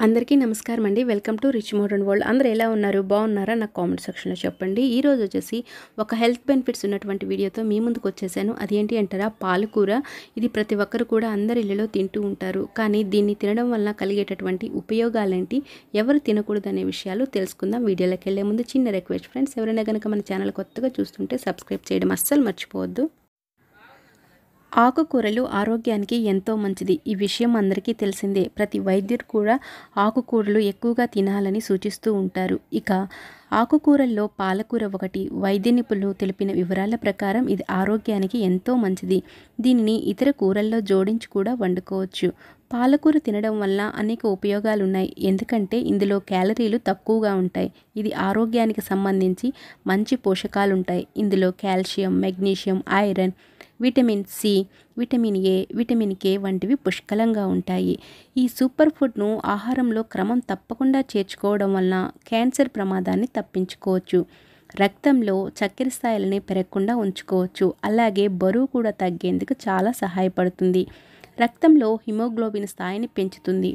అందరికీ నమస్కారం అండి welcome to rich modern world అందరూ ఎలా ఉన్నారు బాగున్నారా నాకు కామెంట్ సెక్షన్లో చెప్పండి ఈ రోజు వచ్చేసి ఒక హెల్త్ బెనిఫిట్స్ ఉన్నటువంటి వీడియోతో మీ ముందుకు వచ్చేసాను అదేంటి అంటారా పాలకూర ఇది ప్రతి ఒక్కరు కూడా అందరి ఇళ్ళలో తింటూ ఉంటారు కానీ దీన్ని తినడం వలన కలిగేటటువంటి ఉపయోగాలేంటి ఎవరు తినకూడదు అనే విషయాలు తెలుసుకుందాం వీడియోలోకి వెళ్ళే ముందు చిన్న రిక్వెస్ట్ ఫ్రెండ్స్ ఎవరైనా కనుక మన ఛానల్ కొత్తగా చూస్తుంటే సబ్స్క్రైబ్ చేయడం అస్సలు మర్చిపోవద్దు ఆకుకూరలు ఆరోగ్యానికి ఎంతో మంచిది ఈ విషయం అందరికీ తెలిసిందే ప్రతి వైద్యుడు కూడా ఆకుకూరలు ఎక్కువగా తినాలని సూచిస్తూ ఉంటారు ఇక ఆకుకూరల్లో పాలకూర ఒకటి వైద్య నిపుణులు తెలిపిన వివరాల ప్రకారం ఇది ఆరోగ్యానికి ఎంతో మంచిది దీనిని ఇతర కూరల్లో జోడించి కూడా వండుకోవచ్చు పాలకూర తినడం వల్ల అనేక ఉపయోగాలు ఉన్నాయి ఎందుకంటే ఇందులో క్యాలరీలు తక్కువగా ఉంటాయి ఇది ఆరోగ్యానికి సంబంధించి మంచి పోషకాలు ఉంటాయి ఇందులో calcium magnesium iron vitamin C vitamin A vitamin K వంటివి పుష్కలంగా ఉంటాయి ఈ సూపర్ ఫుడ్ను ఆహారంలో క్రమం తప్పకుండా చేర్చుకోవడం వలన క్యాన్సర్ ప్రమాదాన్ని తప్పించుకోవచ్చు రక్తంలో చక్కెర స్థాయిలని పెరగకుండా ఉంచుకోవచ్చు అలాగే బరువు కూడా తగ్గేందుకు చాలా సహాయపడుతుంది రక్తంలో హిమోగ్లోబిన్ స్థాయిని పెంచుతుంది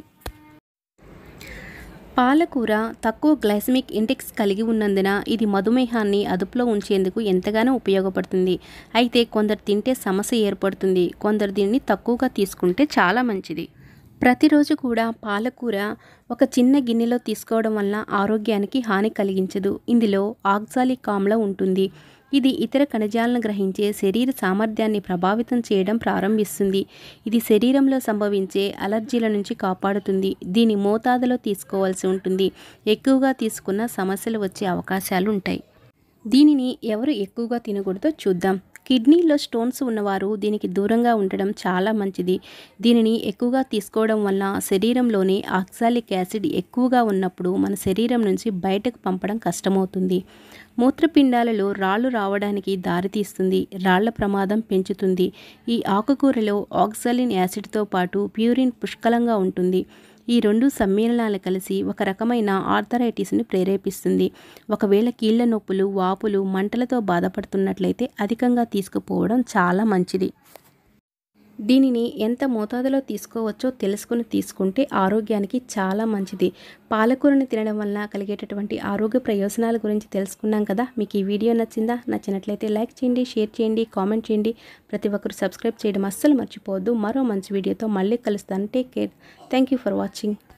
పాలకూర తక్కువ గ్లైసమిక్ ఇండెక్స్ కలిగి ఉన్నందున ఇది మధుమేహాన్ని అదుపులో ఉంచేందుకు ఎంతగానో ఉపయోగపడుతుంది అయితే కొందరు తింటే సమస్య ఏర్పడుతుంది కొందరు దీన్ని తక్కువగా తీసుకుంటే చాలా మంచిది ప్రతిరోజు కూడా పాలకూర ఒక చిన్న గిన్నెలో తీసుకోవడం వలన ఆరోగ్యానికి హాని కలిగించదు ఇందులో ఆక్సాలిక్ ఆమ్లం ఉంటుంది ఇది ఇతర కణజాలను గ్రహించే శరీర సామర్థ్యాన్ని ప్రభావితం చేయడం ప్రారంభిస్తుంది ఇది శరీరంలో సంభవించే అలర్జీల నుంచి కాపాడుతుంది దీని మోతాదులో తీసుకోవాల్సి ఉంటుంది ఎక్కువగా తీసుకున్న సమస్యలు వచ్చే అవకాశాలు ఉంటాయి దీనిని ఎవరు ఎక్కువగా తినకూడదో చూద్దాం కిడ్నీలో స్టోన్స్ ఉన్నవారు దీనికి దూరంగా ఉండడం చాలా మంచిది దీనిని ఎక్కువగా తీసుకోవడం వల్ల శరీరంలోని ఆక్సాలిక్ యాసిడ్ ఎక్కువగా ఉన్నప్పుడు మన శరీరం నుంచి బయటకు పంపడం కష్టమవుతుంది మూత్రపిండాలలో రాళ్ళు రావడానికి దారితీస్తుంది రాళ్ల ప్రమాదం పెంచుతుంది ఈ ఆకుకూరలో ఆక్సాలిన్ యాసిడ్తో పాటు ప్యూరిన్ పుష్కలంగా ఉంటుంది ఈ రెండు సమ్మేళనాలు కలిసి ఒక రకమైన ఆర్థరైటిస్ని ప్రేరేపిస్తుంది ఒకవేళ కీళ్ల నొప్పులు వాపులు మంటలతో బాధపడుతున్నట్లయితే అధికంగా తీసుకుపోవడం చాలా మంచిది దీనిని ఎంత మోతాదులో తీసుకోవచ్చో తెలుసుకుని తీసుకుంటే ఆరోగ్యానికి చాలా మంచిది పాలకూరని తినడం వల్ల కలిగేటటువంటి ఆరోగ్య ప్రయోజనాల గురించి తెలుసుకున్నాం కదా మీకు ఈ వీడియో నచ్చిందా నచ్చినట్లయితే లైక్ చేయండి షేర్ చేయండి కామెంట్ చేయండి ప్రతి ఒక్కరు సబ్స్క్రైబ్ చేయడం అస్సలు మర్చిపోవద్దు మరో మంచి వీడియోతో మళ్ళీ కలుస్తాను take care thank you for watching